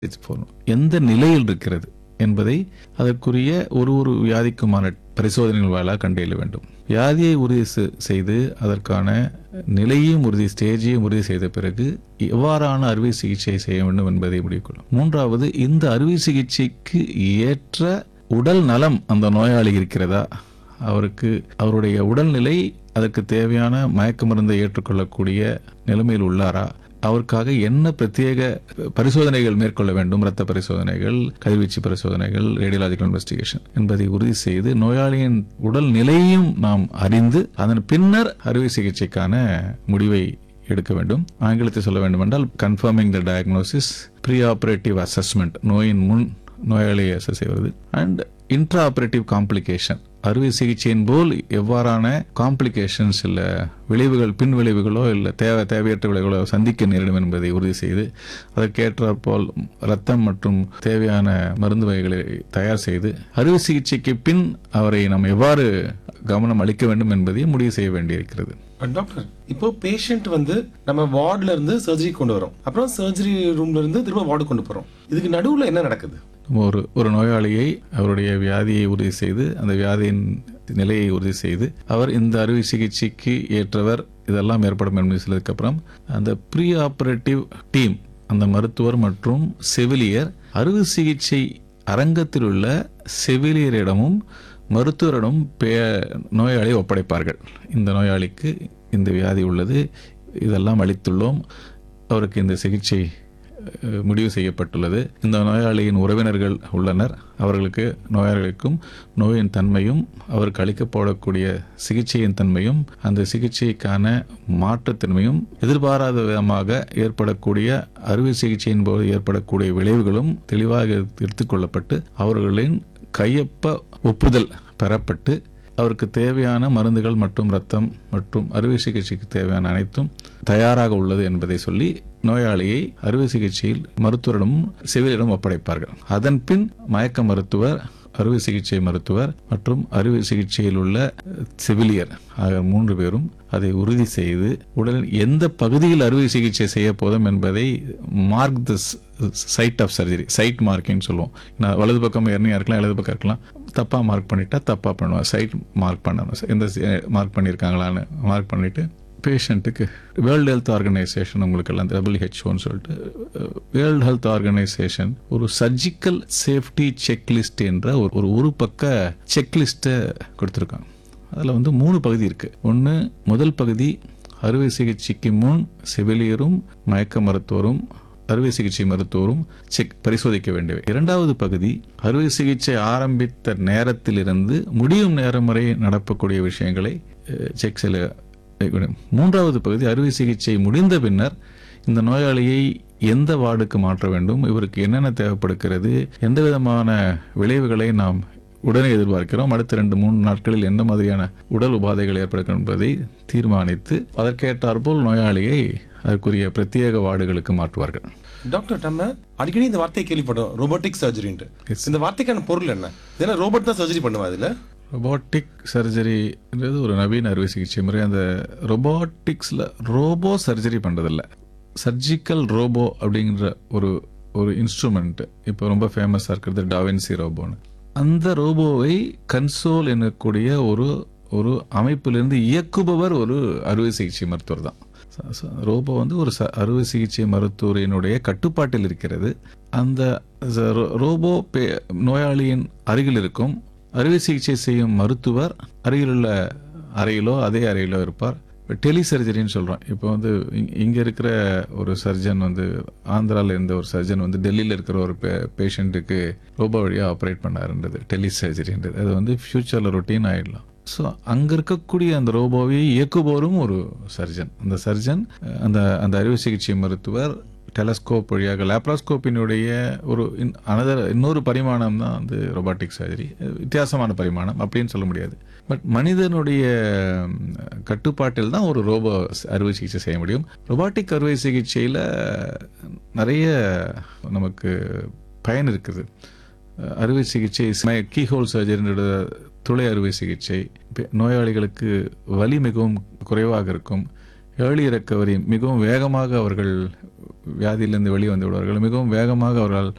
போகணும் எந்த நிலையில் இருக்கிறது என்பதை அதற்குரிய ஒரு ஒரு வியாதிக்குமான பரிசோதனைகள் வாயிலாக கண்டறிய வேண்டும் வியாதியை உறுதி செ- செய்து அதற்கான நிலையையும் உறுதி ஸ்டேஜையும் உறுதி செய்த பிறகு எவ்வாறான அறுவை சிகிச்சை செய்ய வேண்டும் என்பதை முடிவு கொள்ளும் மூன்றாவது இந்த அறுவை சிகிச்சைக்கு ஏற்ற உடல் நலம் அந்த நோயாளி இருக்கிறதா அவருக்கு அவருடைய உடல்நிலை அதற்கு தேவையான மயக்க மருந்தை ஏற்றுக்கொள்ளக்கூடிய நிலைமையில் உள்ளாரா அவருக்காக என்ன பிரத்யேக பரிசோதனைகள் மேற்கொள்ள வேண்டும் இரத்த பரிசோதனைகள் கதிர்வீச்சு பரிசோதனைகள் ரேடியலாஜிக்கல் இன்வெஸ்டிகேஷன் என்பதை உறுதி செய்து நோயாளியின் உடல் நிலையையும் நாம் அறிந்து அதன் பின்னர் அறுவை சிகிச்சைக்கான முடிவை எடுக்க வேண்டும் ஆங்கிலத்தை சொல்ல வேண்டும் என்றால் confirming the diagnosis pre operative assessment நோயின் முன் நோயாளியை அசஸ் செய்வது அண்ட் இன்ட்ரா ஆபரேட்டிவ் காம்ப்ளிகேஷன் அறுவை சிகிச்சையின் போல் எவ்வாறான காம்ப்ளிகேஷன்ஸ் இல்ல விளைவுகள் பின் விளைவுகளோ இல்ல தேவை தேவையற்ற விளைவுகளோ சந்திக்க நேரிடும் என்பதை உறுதி செய்து அதற்கேற்றாற்போல் ரத்தம் மற்றும் தேவையான மருந்து வகைகளை தயார் செய்து அறுவை சிகிச்சைக்கு பின் அவரை நாம் எவ்வாறு கவனம் அளிக்க வேண்டும் என்பதை முடிவு செய்ய வேண்டியிருக்கிறது டாக்டர் இப்போ பேஷண்ட் வந்து நம்ம வார்டுல இருந்து சர்ஜரி கொண்டு வரோம் அப்புறம் சர்ஜரி ரூம்ல இருந்து திரும்ப வார்டு கொண்டு போறோம் இதுக்கு நடுவுல என்ன நடக்குது நம்ம ஒரு ஒரு நோயாளியை அவருடைய வியாதியை உறுதி செய்து அந்த வியாதியின் நிலையை உறுதி செய்து அவர் இந்த அறுவை சிகிச்சைக்கு ஏற்றவர் இதெல்லாம் ஏற்படும் என்று சொல்லதுக்கு அப்புறம் அந்த ப்ரீ ஆபரேட்டிவ் டீம் அந்த மருத்துவர் மற்றும் செவிலியர் அறுவை சிகிச்சை அரங்கத்தில் உள்ள செவிலியரிடமும் மருத்துவரிடம் பே நோயாளியை ஒப்படைப்பார்கள் இந்த நோயாளிக்கு இந்த வியாதி உள்ளது இதெல்லாம் அளித்துள்ளோம் அவருக்கு இந்த சிகிச்சை அஹ், முடிவு செய்யப்பட்டுள்ளது இந்த நோயாளியின் உறவினர்கள் உள்ளனர் அவர்களுக்கு நோயாளிகளுக்கும் நோயின் தன்மையும் அவருக்கு அளிக்கப்படக்கூடிய சிகிச்சையின் தன்மையும் அந்த சிகிச்சைக்கான மாற்றுத்தன்மையும் எதிர்பாராத விதமாக ஏற்படக்கூடிய அறுவை சிகிச்சையின் போது ஏற்படக்கூடிய விளைவுகளும் தெளிவாக எடுத்துக்கொள்ளப்பட்டு அவர்களின் கையொப்ப ஒப்புதல் பெறப்பட்டு அவருக்கு தேவையான மருந்துகள் மற்றும் ரத்தம் மற்றும் அறுவை சிகிச்சைக்கு தேவையான அனைத்தும் தயாராக உள்ளது என்பதை சொல்லி நோயாளியை அறுவை சிகிச்சையில் மருத்துவரிடமும் செவிலியரிடம் ஒப்படைப்பார்கள் அதன் பின் மயக்க மருத்துவர் அறுவை சிகிச்சை மருத்துவர் மற்றும் அறுவை சிகிச்சையில் உள்ள செவிலியர் ஆகிய மூன்று பேரும் அதை உறுதி செய்து உடலின் எந்த பகுதியில் அறுவை சிகிச்சை செய்ய போதும் என்பதை mark the site of surgery site marking சொல்லுவோம் நான் வலது பக்கம் எர்னியா இருக்கலாம் இடது பக்கம் இருக்கலாம் தப்பா மார்க் பண்ணிட்டா தப்பா பண்ணுவோம் சைட் மார்க் பண்ணணும் எந்த மார்க் பண்ணியிருக்காங்களான்னு மார்க் பண்ணிட்டு பேஷண்ட்டுக்கு வேர்ல்டு ஹெல்த் ஆர்கனைசேஷன் உங்களுக்கு எல்லாம் டபிள்யூஹெச்ஓன்னு சொல்லிட்டு வேர்ல்டு ஹெல்த் ஆர்கனைசேஷன் ஒரு சர்ஜிக்கல் சேஃப்டி செக்லிஸ்ட் என்ற ஒரு ஒரு ஒரு பக்க செக்லிஸ்ட்டை கொடுத்துருக்காங்க அதில் வந்து மூணு பகுதி இருக்கு ஒன்று முதல் பகுதி அறுவை சிகிச்சைக்கு முன் செவிலியரும் மயக்க மருத்துவரும் அறுவை சிகிச்சை மருத்துவரும் செக் பரிசோதிக்க வேண்டியவை இரண்டாவது பகுதி அறுவை சிகிச்சை ஆரம்பித்த நேரத்திலிருந்து முடியும் நேரம் வரை நடக்கக்கூடிய விஷயங்களை அஹ், செக் செய்ய வேண்டும். மூன்றாவது பகுதி அறுவை சிகிச்சை முடிந்த பின்னர் இந்த நோயாளியை எந்த வார்டுக்கு மாற்ற வேண்டும் இவருக்கு என்னென்ன தேவைப்படுகிறது எந்த விதமான விளைவுகளை நாம் உடனே எதிர்பார்க்கிறோம் அடுத்த ரெண்டு மூணு நாட்களில் எந்த மாதிரியான உடல் உபாதைகள் ஏற்படுகிறது என்பதை தீர்மானித்து அதற்கேற்றாற்போல் நோயாளியை அதற்குரிய பிரத்யேக வார்டுகளுக்கு மாற்றுவார்கள் டாக்டர் நம்ம அடிக்கடி இந்த வார்த்தையை கேள்விப்பட்டோம் ரோபோட்டிக் சர்ஜரின்ட்டு இந்த வார்த்தைக்கான பொருள் என்ன ஏன்னா ரோபோட் தான் சர்ஜரி பண்ணுவா இதுல ரொபாட்டிக் சர்ஜரின்றது ஒரு நவீன அறுவை சிகிச்சை முறை அந்த ரொபாட்டிக்ஸில் ரோபோ சர்ஜரி பண்ணுறதில்ல சர்ஜிக்கல் ரோபோ அப்படிங்கிற ஒரு ஒரு இன்ஸ்ட்ருமெண்ட் இப்போ ரொம்ப ஃபேமஸாக இருக்கிறது டாவின்சி ரோபோன்னு அந்த ரோபோவை கன்சோல் எனக்கூடிய ஒரு ஒரு அமைப்பிலிருந்து இயக்குபவர் ஒரு அறுவை சிகிச்சை மருத்துவர் தான் ச- ச- ரோபோ வந்து ஒரு ச- அறுவை சிகிச்சை மருத்துவரினுடைய கட்டுப்பாட்டில் இருக்கிறது அந்த ச- ரோ- ரோபோ பே- நோயாளியின் அருகில் இருக்கும் அறுவை சிகிச்சை செய்யும் மருத்துவர் அருகிலுள்ள அறையிலோ அதே அறையிலோ இருப்பார் டெலி சர்ஜரின்னு சொல்றோம் இப்போ வந்து இங்க- இங்க இருக்கிற ஒரு சர்ஜன் வந்து ஆந்திரால இருந்த ஒரு சர்ஜன் வந்து டெல்லியில இருக்கிற ஒரு பேஷண்ட்டுக்கு ரோபோ வழியா ஆப்ரேட் பண்ணாருன்றது டெலி சர்ஜரின்றது அது வந்து ஃபியூச்சர்ல ரொட்டீன் ஆயிடலாம் ஸோ அங்க இருக்கக்கூடிய அந்த ரோபோவை இயக்குபவரும் ஒரு சர்ஜன் அந்த சர்ஜன் அந்த அந்த அறுவை சிகிச்சை மருத்துவர் டெலஸ்கோப் வழியாக லேப்ராஸ்கோப்பினுடைய ஒரு இன்- another இன்னொரு பரிமாணம் தான் வந்து ரொபாட்டிக் சர்ஜரி வித்தியாசமான பரிமாணம் அப்படின்னு சொல்ல முடியாது பட் மனிதனுடைய ம், கட்டுப்பாட்டில் தான் ஒரு ரோபோ ஸ்- அறுவை சிகிச்சை செய்ய முடியும் ரொபாட்டிக் அறுவை சிகிச்சையில் நிறைய நமக்கு பயன் இருக்குது அஹ் அறுவை சிகிச்சை கீஹோல் சர்ஜரின்ற துளை அறுவை சிகிச்சை பெ- நோயாளிகளுக்கு வலி மிகவும் குறைவாக இருக்கும் ஏர்லி ரெக்கவரி மிகவும் வேகமாக அவர்கள் வியாதியிலிருந்து வெளியே வந்து விடுவார்கள் மிகவும் வேகமாக அவர்கள்